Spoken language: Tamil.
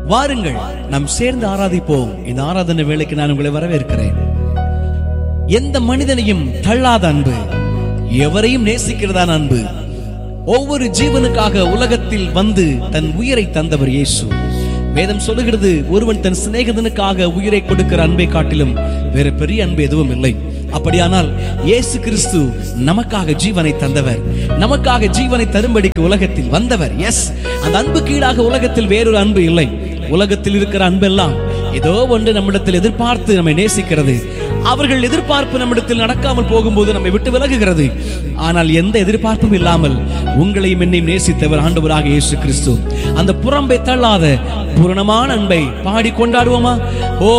வாருங்கள் நாம் சேர்ந்து ஆராதிப்போம் இந்த ஆராதனை வேலைக்கு நான் உங்களை வரவேற்கிறேன் எந்த மனிதனையும் தள்ளாத அன்பு எவரையும் நேசிக்கிறதான அன்பு ஒவ்வொரு ஜீவனுக்காக உலகத்தில் வந்து தன் உயிரை தந்தவர் இயேசு வேதம் சொல்லுகிறது ஒருவன் தன் சிநேகிதனுக்காக உயிரை கொடுக்கிற அன்பை காட்டிலும் வேற பெரிய அன்பு எதுவும் இல்லை அப்படியானால் இயேசு கிறிஸ்து நமக்காக ஜீவனை தந்தவர் நமக்காக ஜீவனை தரும்படிக்கு உலகத்தில் வந்தவர் எஸ் அந்த அன்புக்கு ஈடாக உலகத்தில் வேறொரு அன்பு இல்லை உலகத்தில் இருக்கிற அன்பெல்லாம் ஏதோ ஒன்று நம்மிடத்தில் எதிர்பார்த்து நம்மை நேசிக்கிறது அவர்கள் எதிர்பார்ப்பு நம்மிடத்தில் நடக்காமல் போகும்போது நம்மை விட்டு விலகுகிறது ஆனால் எந்த எதிர்பார்ப்பும் இல்லாமல் உங்களையும் என்னையும் நேசித்தவர் ஆண்டவராக இயேசு கிறிஸ்து அந்த புறம்பை தள்ளாத பூரணமான அன்பை பாடி கொண்டாடுவோமா ஓ